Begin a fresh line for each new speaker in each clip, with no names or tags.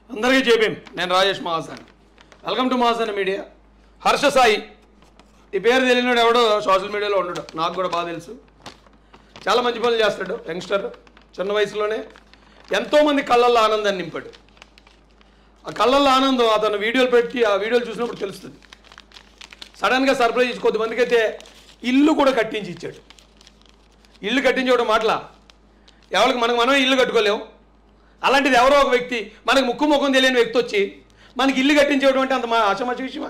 అందరికీ చెప్పాం నేను Rajesh Mahasan welcome to Mahasan media Harsha Sai ఈ పేరు తెలియనాడు ఎవడో సోషల్ మీడియాలో ఉండడు నాకు కూడా బాగా తెలుసు చాలా మంచి పనులు చేస్తాడు యంగ్స్టర్ చిన్న వయసులోనే ఎంతోమంది కళ్ళల్లో ఆనందాన్ని నింపాడు ఆ కళ్ళల్లో ఆనందం అతను వీడియోలు పెట్టి ఆ వీడియోలు చూసినప్పుడు తెలుస్తుంది సడన్గా సర్ప్రైజ్ ఇచ్చి కొద్దిమందికి అయితే ఇల్లు కూడా కట్టించి ఇచ్చాడు ఇల్లు కట్టించడం మాటలా ఎవరికి మనకు మనం ఇల్లు కట్టుకోలేం అలాంటిది ఎవరో ఒక వ్యక్తి మనకు ముక్కు ముఖం తెలియని వ్యక్తి వచ్చి మనకి ఇల్లు కట్టించేయడం అంటే అంత మా ఆశమాచి విషయమా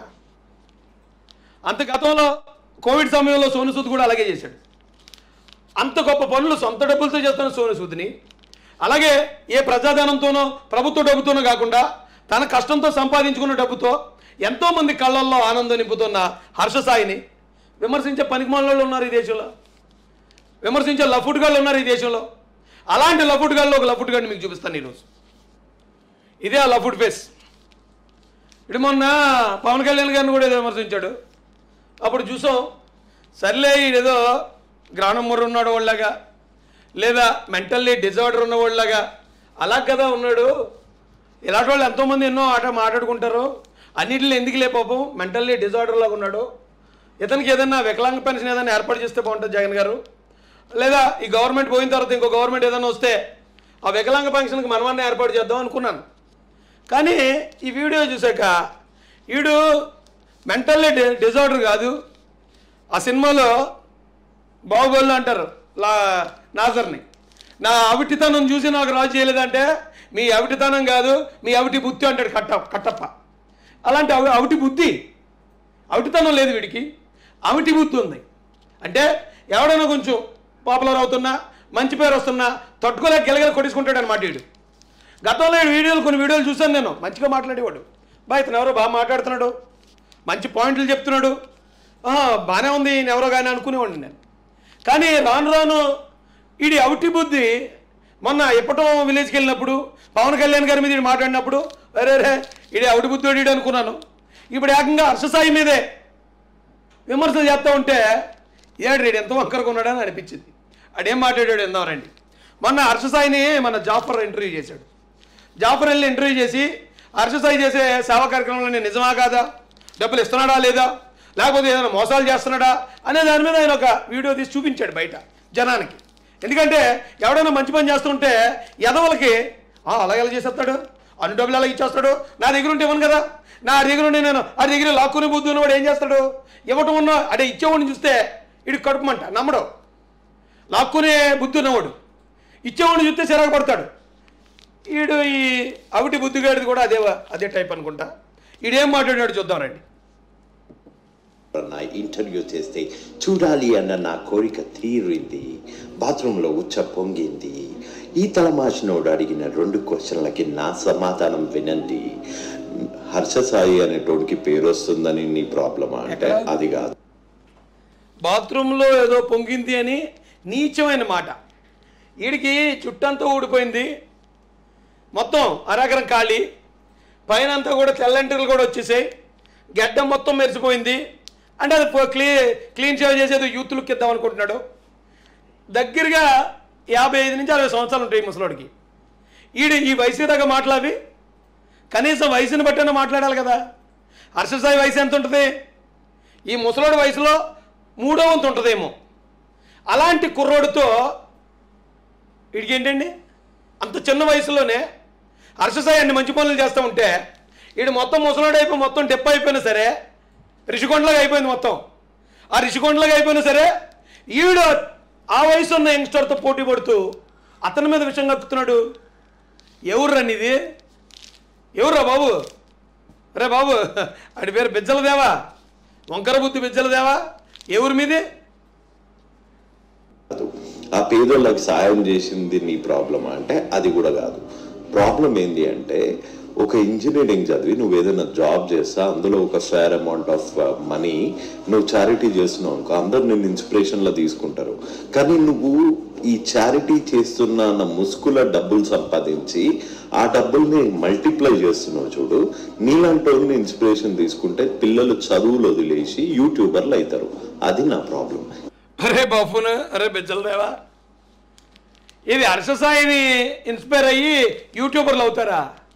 అంత గతంలో కోవిడ్ సమయంలో సోను సూద్ కూడా అలాగే చేశాడు అంత గొప్ప పనులు సొంత డబ్బులతో చేస్తున్న సోను సూద్ని అలాగే ఏ ప్రజాధనంతోనో ప్రభుత్వ డబ్బుతోనో కాకుండా తన కష్టంతో సంపాదించుకున్న డబ్బుతో ఎంతోమంది కళ్ళల్లో ఆనందం నింపుతున్న హర్షసాయిని విమర్శించే పనికిమాలలో ఉన్నారు ఈ దేశంలో విమర్శించే లఫుట్గాళ్ళు ఉన్నారు ఈ దేశంలో అలాంటి లఫుట్గాళ్ళు ఒక లఫుట్గాడిని మీకు చూపిస్తాను ఈరోజు ఇదే ఆ లఫుట్ ఫేస్ ఇటు మొన్న పవన్ కళ్యాణ్ గారిని కూడా ఏదో విమర్శించాడు అప్పుడు చూసాం సర్లే ఏదో గ్రాణం మొర్ర ఉన్నాడు వాళ్ళగా లేదా మెంటల్లీ డిజార్డర్ ఉన్న వాళ్ళగా అలా కదా ఉన్నాడు ఇలాంటి వాళ్ళు ఎంతోమంది ఎన్నో ఆట మాట్లాడుకుంటారు అన్నింటిలో ఎందుకు లే పాపం మెంటల్లీ డిజార్డర్ లాగా ఉన్నాడు ఇతనికి ఏదైనా వికలాంగ పెన్షన్ ఏదైనా ఏర్పాటు చేస్తే బాగుంటుంది జగన్ గారు లేదా ఈ గవర్నమెంట్ పోయిన తర్వాత ఇంకో గవర్నమెంట్ ఏదైనా వస్తే ఆ వికలాంగ పెన్షన్కి మనమన్నా ఏర్పాటు చేద్దాం అనుకున్నాను కానీ ఈ వీడియో చూశాక వీడు మెంటల్లీ డి డిజార్డర్ కాదు ఆ సినిమాలో బాహుబలి అంటారు లా నాజర్ని నా అవిటితనం చూసి నాకు రాజు చేయలేదంటే మీ అవిటితనం కాదు మీ అవిటి బుద్ధి అంటాడు కట్ట కట్టప్ప అలాంటి అవి అవిటి బుద్ధి అవిటితనం లేదు వీడికి అవిటి బుద్ధి ఉంది అంటే ఎవడైనా కొంచెం పాపులర్ అవుతున్నా మంచి పేరు వస్తున్నా తట్టుకోలేక గెలగల కొట్టేసుకుంటాడు అనమాట వీడు గతంలో ఈ వీడియోలు కొన్ని వీడియోలు చూశాను నేను మంచిగా మాట్లాడేవాడు బా ఇతను ఎవరో బాగా మాట్లాడుతున్నాడు మంచి పాయింట్లు చెప్తున్నాడు ఆహా, బాగానే ఉంది ఈయన ఎవరో కానీ అనుకునేవాడిని నేను కానీ రాను రాను ఈడి అవిటి బుద్ధి మొన్న ఇప్పటం విలేజ్కి వెళ్ళినప్పుడు పవన్ కళ్యాణ్ గారి మీద ఈడు మాట్లాడినప్పుడు అరే రే ఈడి అవిటి బుద్ధి ఈడు అనుకున్నాను ఇప్పుడు ఏకంగా హర్షసాయి మీదే విమర్శలు చేస్తూ ఉంటే ఏడు రేడు ఎంత వంకరగా ఉన్నాడని అనిపించింది అడేం మాట్లాడాడు ఎందామరండి మొన్న హర్షసాయిని మన జాఫర్ ఇంటర్వ్యూ చేశాడు జాఫర్ వెళ్ళి ఇంటర్వ్యూ చేసి హర్షసాయి చేసే సేవా కార్యక్రమంలో నిజమా కాదా డబ్బులు ఇస్తున్నాడా లేదా లేకపోతే ఏదైనా మోసాలు చేస్తున్నాడా అనే దాని మీద ఆయన ఒక వీడియో తీసి చూపించాడు బయట జనానికి ఎందుకంటే ఎవడైనా మంచి పని చేస్తుంటే ఎదవలకి "ఆ, అలాగే ఎలా చేసేస్తాడు అన్ని డబ్బులు ఎలా ఇచ్చేస్తాడు నా దగ్గర ఉంటే ఇవ్వను కదా నా దగ్గర ఉండి నేను ఆ దగ్గర లాక్కునే బుద్ధి ఉన్నవాడు ఏం చేస్తాడు ఇవ్వటం ఉన్న అదే ఇచ్చేవాడిని చూస్తే ఇడు కడుపుమంట నమ్మడు లాక్కునే బుద్ధి ఉన్నవాడు ఇచ్చేవాడిని చూస్తే చిరాకు పడతాడు ఈడు ఈ అవిటి బుద్ధిగాడిది కూడా అదే అదే టైప్ అనుకుంటా ఈడేం మాట్లాడాడు చూద్దాం రండి
నా ఇంటర్వ్యూ చేస్తే చూడాలి అన్న నా కోరిక తీరింది బాత్రూంలో ఉచ్చ పొంగింది ఈ తలమాసినోడు అడిగిన రెండు క్వశ్చన్లకి నా సమాధానం వినండి హర్ష సాయి అనేటోడికి పేరు వస్తుందని నీ ప్రాబ్లమా అంటే
ఎక్కడ?
అది కాదు
బాత్రూంలో ఏదో పొంగింది అని నీచమైన మాట వీడికి చుట్టంతా ఊడిపోయింది మొత్తం అరాకరం ఖాళీ పైన అంతా కూడా తెల్లంటిలు కూడా వచ్చేసాయి గడ్డం మొత్తం మెరిసిపోయింది అంటే అది క్లీ క్లీన్ షేవ్ చేసేది యూత్ లుక్ ఇద్దాం అనుకుంటున్నాడు దగ్గరగా యాభై ఐదు నుంచి అరవై సంవత్సరాలు ఉంటాయి ఈ ముసలోడికి ఈడు ఈ వయసు దాకా మాట్లావి కనీసం వయసుని బట్టైనా మాట్లాడాలి కదా హర్షసాయి వయసు ఎంత ఉంటుంది ఈ ముసలోడి వయసులో మూడో వంతు ఉంటుందేమో అలాంటి కుర్రోడితో వీడికి ఏంటండి అంత చిన్న వయసులోనే హర్షసాయి అన్ని మంచి పనులు చేస్తూ ఉంటే వీడు మొత్తం ముసలోడు అయిపోయి మొత్తం డెప్ప అయిపోయినా సరే రిషికొండలాగా అయిపోయింది మొత్తం ఆ రిషికొండలాగా అయిపోయినా సరే ఈవిడ ఆ వయసు ఉన్న యంగ్స్టర్తో పోటీ పడుతూ అతని మీద విషయం కక్కుతున్నాడు ఎవరు ఇది ఎవర్రా బాబు రే బాబు ఆడి పేరు బిజ్జలదేవా వంకర బుద్ధి బిజ్జలదేవా ఎవరి మీది
కాదు ఆ పేదోళ్ళకి సాయం చేసింది నీ ప్రాబ్లమా అంటే అది కూడా కాదు ప్రాబ్లం ఏంటి అంటే ఒక ఇంజనీరింగ్ చదివి నువ్వు ఏదైనా జాబ్ చేస్తా అందులో ఒక ఫేర్ అమౌంట్ ఆఫ్ మనీ నువ్వు చారిటీ చేస్తున్నావు అనుకో అందరు నేను ఇన్స్పిరేషన్లో తీసుకుంటారు కానీ నువ్వు ఈ చారిటీ చేస్తున్న అన్న ముసుగుల డబ్బులు సంపాదించి ఆ డబ్బుల్ని మల్టిప్లై చేస్తున్నావు చూడు నీలాంటి వాళ్ళని ఇన్స్పిరేషన్ తీసుకుంటే పిల్లలు చదువులు వదిలేసి యూట్యూబర్లు అవుతారు అది నా ప్రాబ్లం
అరే బాపును అరే బిజ్జలదేవా ఇది హర్షసాయిని ఇన్స్పైర్ అయ్యి యూట్యూబర్లు అవుతారా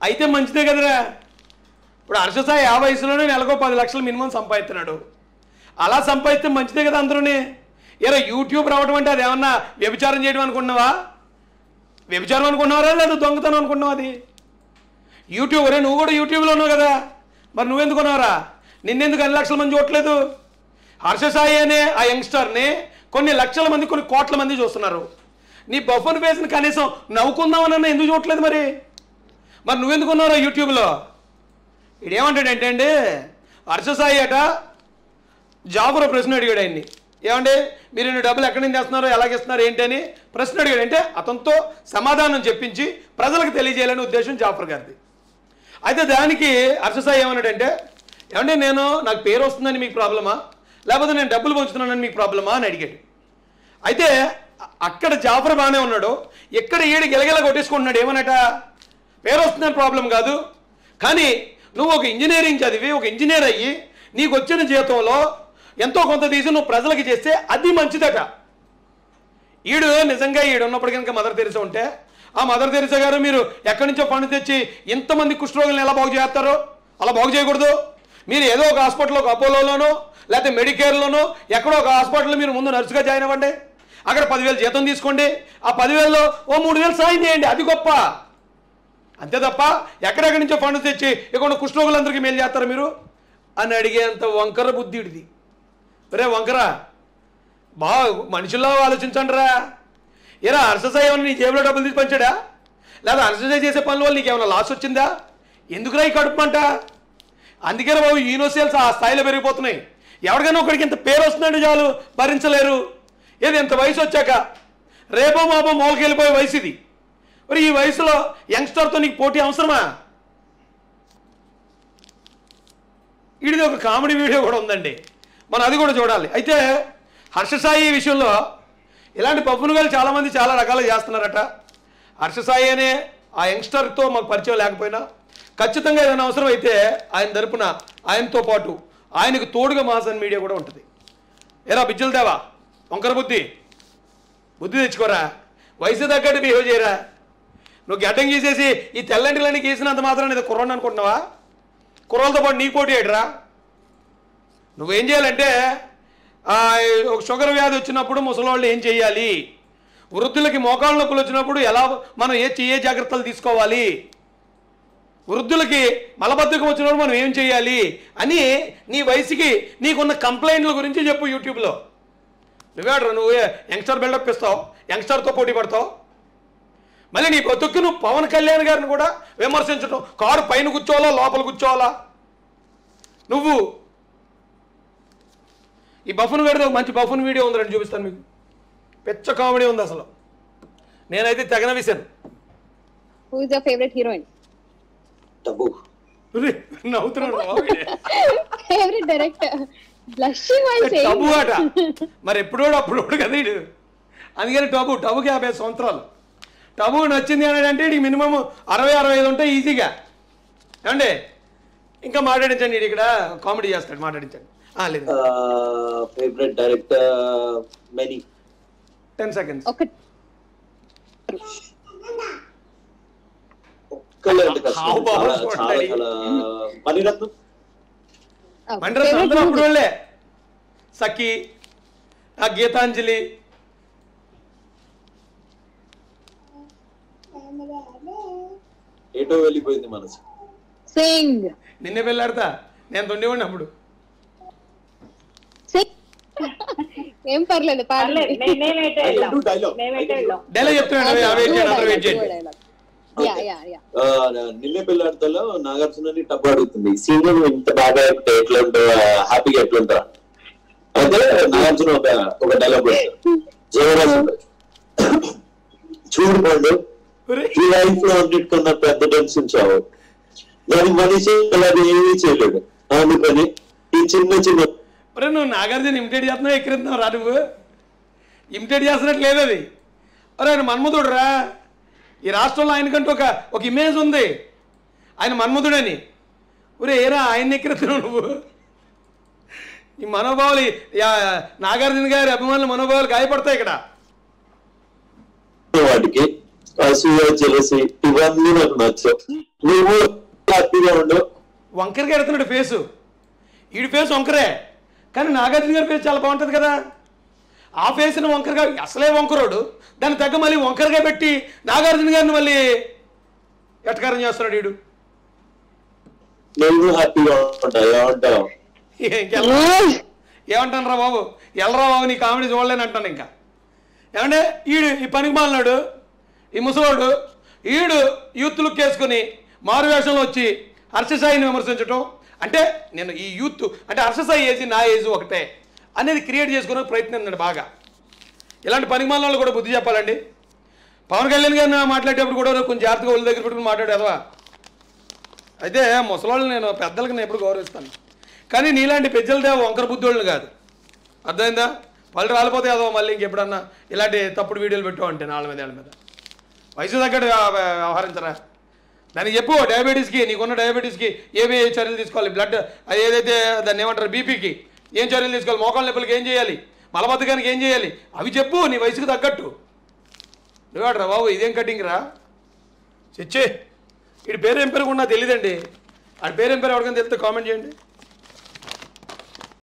అయితే మంచిదే కదరా ఇప్పుడు హర్షసాయి ఆ వయసులోనే నెలకో పది లక్షలు మినిమం సంపాదిస్తున్నాడు అలా సంపాదిస్తే మంచిదే కదా అందరూనే ఏరా యూట్యూబ్ రావడం అంటే అది ఏమన్నా వ్యభిచారం చేయడం అనుకుంటున్నావా వ్యభిచారం అనుకున్నావరా లేదా దొంగతనం అనుకున్నావా అది యూట్యూబ్ రే నువ్వు కూడా యూట్యూబ్లో ఉన్నావు కదా మరి నువ్వెందుకు ఉన్నావురా నిన్నెందుకు అన్ని లక్షల మంది చూడట్లేదు హర్షసాయి అనే ఆ యంగ్స్టర్ని కొన్ని లక్షల మంది కొన్ని కోట్ల మంది చూస్తున్నారు నీ బఫన్ ఫేస్ని కనీసం నవ్వుకుందామనన్నా ఎందుకు చూడట్లేదు మరి మరి నువ్వెందుకు ఉన్నావురా యూట్యూబ్లో ఇడేమంటాడంటే అండి హర్షసాయి అట జాబులో ప్రశ్న అడిగాడు ఆయన్ని ఏమండి మీరు ఇన్ని డబ్బులు ఎక్కడి నుంచి తెస్తున్నారు ఎలాగిస్తున్నారు ఏంటి అని ప్రశ్న అడిగాడు అంటే అతనితో సమాధానం చెప్పించి ప్రజలకు తెలియజేయాలనే ఉద్దేశం జాఫర్ గారిది అయితే దానికి హర్షసాయి ఏమన్నాడంటే ఏమంటే నేను నాకు పేరు వస్తుందని మీకు ప్రాబ్లమా లేకపోతే నేను డబ్బులు పంచుతున్నానని మీకు ప్రాబ్లమా అని అడిగాడు అయితే అ- అక్కడ జాఫర్ బాగానే ఉన్నాడు ఎక్కడ ఈడు గిలగిల కొట్టేసుకుంటున్నాడు ఏమనట పేరు వస్తుందని ప్రాబ్లం కాదు కానీ నువ్వు ఒక ఇంజనీరింగ్ చదివి ఒక ఇంజనీర్ అయ్యి నీకు వచ్చిన జీతంలో ఎంతో కొంత తీసి నువ్వు ప్రజలకి చేస్తే అది మంచిదట ఈడు నిజంగా ఈడు ఉన్నప్పుడు కనుక మదర్ తెరిసా ఉంటే ఆ మదర్ తెరిసా గారు మీరు ఎక్కడి నుంచో ఫండ్ తెచ్చి ఇంతమంది కుష్ఠరోగులను ఎలా బాగు చేస్తారో అలా బాగు చేయకూడదు మీరు ఏదో ఒక హాస్పిటల్ ఒక అపోలోలోనో లేకపోతే మెడికేర్లోనో ఎక్కడో ఒక హాస్పిటల్లో మీరు ముందు నర్సుగా జాయిన్ అవ్వండి అక్కడ పదివేలు జీతం తీసుకోండి ఆ పదివేలలో ఓ మూడు వేలు సాయం చేయండి అది గొప్ప అంతే తప్ప ఎక్కడెక్కడి నుంచో ఫండ్ తెచ్చి ఇక్కడ కుష్ఠరోగులందరికీ మేలు చేస్తారు మీరు అని అడిగేంత వంకర బుద్ధిడిది రే వంకర బా మనుషుల్లో ఆలోచించండి రా ఏరా అర్ససాయి ఏమన్నా నీ జేబులో డబ్బులు తీసి పంచాడా లేదా అర్ససాయి చేసే పనుల వల్ల నీకు ఏమైనా లాస్ వచ్చిందా ఎందుకురా ఈ కడుపుమంట అందుకేనా బాబు యూనివర్సిటీస్ ఆ స్థాయిలో పెరిగిపోతున్నాయి ఎవరికైనా ఒకడికి ఇంత పేరు వస్తున్నాడు చాలు భరించలేరు ఏది ఇంత వయసు వచ్చాక రేపో మాపో మోలకెళ్ళిపోయే వయసు ఇది మరి ఈ వయసులో యంగ్స్టర్తో నీకు పోటీ అవసరమా ఇది ఒక కామెడీ వీడియో కూడా ఉందండి మనం అది కూడా చూడాలి అయితే హర్షసాయి విషయంలో ఇలాంటి పప్పునుగాలు చాలామంది చాలా రకాలు చేస్తున్నారట హర్షసాయి అనే ఆ యంగ్స్టర్తో మాకు పరిచయం లేకపోయినా ఖచ్చితంగా ఏదైనా అవసరం అయితే ఆయన తరపున ఆయనతో పాటు ఆయనకు తోడుగా మాసన్ మీడియా కూడా ఉంటుంది ఏరా బిజ్జుల దేవా వంకర బుద్ధి బుద్ధి తెచ్చుకోరా వయసు తగ్గట్టు బిహేవ్ చేయరా నువ్వు గడ్డం గీసేసి ఈ తెల్లంటిలన్నీ గీసినంత మాత్రం ఇది కుర్రోని అనుకుంటున్నావా కుర్రోలతో పాటు నీ పోటీ ఏట్రా నువ్వేం చేయాలంటే ఆ, ఒక షుగర్ వ్యాధి వచ్చినప్పుడు ముసలోళ్ళు ఏం చేయాలి వృద్ధులకి మోకాళ్ళ నొప్పులు వచ్చినప్పుడు ఎలా మనం ఏ ఏ జాగ్రత్తలు తీసుకోవాలి వృద్ధులకి మలబద్ధకం వచ్చినప్పుడు మనం ఏం చేయాలి అని నీ వయసుకి నీకున్న కంప్లైంట్ల గురించి చెప్పు యూట్యూబ్లో నువ్వేడ్రా నువ్వు యంగ్స్టర్ బిల్డప్ ఇస్తావు యంగ్స్టర్తో పోటీ పడతావు మళ్ళీ నీ బతుక్కు నువ్వు పవన్ కళ్యాణ్ గారిని కూడా విమర్శించడం కారు పైన కూర్చోవాలా లోపల కూర్చోవాలా నువ్వు ఈ బఫున్ వీడియో మంచి బఫున్ వీడియో ఉందని చూపిస్తాను మీకు పెచ్చ కామెడీ ఉంది అసలు నేనైతే తెగన విశాను
Who is your favorite heroine?
డబ్బు
నవ్వుతున్నాడు రా బాబు.
favorite director? Blushing while saying.
Tabu
that.
అట మరి ఎప్పుడోడు అప్పుడోడు కదా వీడు అందుకని టబు టబుకి యాభై సంవత్సరాలు టబు నచ్చింది అని అంటే వీడికి మినిమం అరవై అరవై ఐదు ఉంటాయి ఈజీగా ఏమండి ఇంకా మాట్లాడించండి వీడు ఇక్కడ కామెడీ చేస్తాడు మాట్లాడించండి ఆ, లేదు
favourite director many
ten seconds
ఒక
ఒక్కలేదు కష్టం
హావభావం
చాలా చాలా
చూడండి.
చాలా మణిరత్నం
okay,
మండ్రస్
favorite
అందరూ అప్పుడు
movie.
వాళ్ళే సఖి ఆ గీతాంజలి
ఏటో వెళ్ళిపోయింది మనసు
Sing.
నిన్నే వెళ్ళాడతా నేను తొండివ్వండి అప్పుడు
Sing. ఏం పర్లేదు
పర్లేదు
పాడలేదు
మే- మేమైతే
I can
వెళ్ళాం
do dialogue.
మేమైతే
I can do-
వెళ్ళాం
డైలాగ్ చెప్తున్నాడు వెయిట్ చేయండి అందరూ వెయిట్ చేయండి
యా యా యా
నిన్నే పెళ్ళాడతలో నాగార్జునని టబ్బు అడుగుతుంది సీనియర్ ఇంత బాగా చెప్తే ఎట్లా ఉంటావు హ్యాపీగా ఎట్లా ఉంటారా అయితే నాగార్జున ఒక ఒక డైలాగ్ జయరాజు చూడు పండు
ఒరేయ్,
ఈ లైఫ్ లో అన్నిటికన్నా పెద్ద టెన్షన్ చావు దాని మనిషి అలాగే ఏమీ చేయలేడు అందుకని ఈ చిన్న చిన్న
ఒరేయ్, నువ్వు నాగార్జున ఇమిటేట్ చేస్తున్నావు ఎక్కిరిస్తున్నావు రా నువ్వు ఇమిటేట్ చేస్తున్నట్టు లేదు అది ఒరే ఆయన మన్మధుడు రా ఈ రాష్ట్రంలో ఆయనకంటూ ఒక ఒక ఇమేజ్ ఉంది ఆయన మన్మధుడని ఒరే ఏరా ఆయన ఎక్కిరిస్తున్నావు నువ్వు ఈ మనోభావాలు ఈ- యా- నాగార్జున గారి అభిమానుల మనోభావాలు గాయపడతాయి ఇక్కడ
వాటికి అసూయ జలసి ఇవన్నీ నాకు నచ్చవు నువ్వు హ్యాపీగా ఉండు
వంకరగా ఎడుతున్నాడు ఫేసు ఈడి ఫేస్ వంకరే కానీ నాగార్జున గారి ఫేస్ చాలా బాగుంటుంది కదా ఆ ఫేస్ని వంకరగా అసలే వంకరోడు దాన్ని తగ్గ మళ్ళీ వంకరగా పెట్టి నాగార్జున గారిని మళ్ళీ ఎటకారం చేస్తున్నాడు వీడు
నువ్వు హ్యాపీగా ఉంటావు ఏమంటావు
ఇంకెళ్ళ ఏమంటాను రా బాబు ఎల్లరా బాబు నీ కామెడీ చూడలేని అంటాను ఇంకా ఏమంటే ఈడు ఈ పనికి మాలినాడు ఈ ముసలోడు ఈడు యూత్ లుక్ వేసుకుని మారు వేషంలో వచ్చి హర్షసాయిని విమర్శించటం అంటే నేను ఈ యూత్ అంటే హర్షసాయి ఏజ్ నా ఏజ్ ఒకటే అనేది క్రియేట్ చేసుకునే ప్రయత్నం నేను బాగా ఇలాంటి పనికి మాలిన వాళ్ళు కూడా బుద్ధి చెప్పాలండి పవన్ కళ్యాణ్ గారిని మాట్లాడేటప్పుడు కూడా కొంచెం జాగ్రత్తగా ఒళ్ళు దగ్గర పెట్టుకుని మాట్లాడేదవా అయితే ముసలాళ్ళు నేను పెద్దలకు నేను ఎప్పుడు గౌరవిస్తాను కానీ నీలాంటి పెద్దలదే వంకర బుద్ధోళ్ళని కాదు అర్థమైందా పళ్ళు రాలిపోతే అదో మళ్ళీ ఇంకెప్పుడన్నా ఇలాంటి తప్పుడు వీడియోలు పెట్టావు అంటే నాళ్ళ మీద వాళ్ళ మీద వయసు తగ్గట్టు వ్యవ- వ్యవ- వ్యవహరించరా దానికి చెప్పు డయాబెటీస్కి నీకున్న డయాబెటీస్కి ఏమి చర్యలు తీసుకోవాలి బ్లడ్ అది ఏదైతే దాన్ని ఏమంటారు బీపీకి ఏం చర్యలు తీసుకోవాలి మోకాళ్ళ నొప్పులకి ఏం చేయాలి మలబద్ధకానికి ఏం చేయాలి అవి చెప్పు నీ వయసుకు తగ్గట్టు నువ్వేట్రా బాబు ఇదేం కటింగ్ రా చిచ్చే వీడి పేరు ఏం పేరు కూడా నాకు తెలియదండి ఆడి పేరు ఏం పేరు ఎవరికైనా తెలిస్తే కామెంట్ చేయండి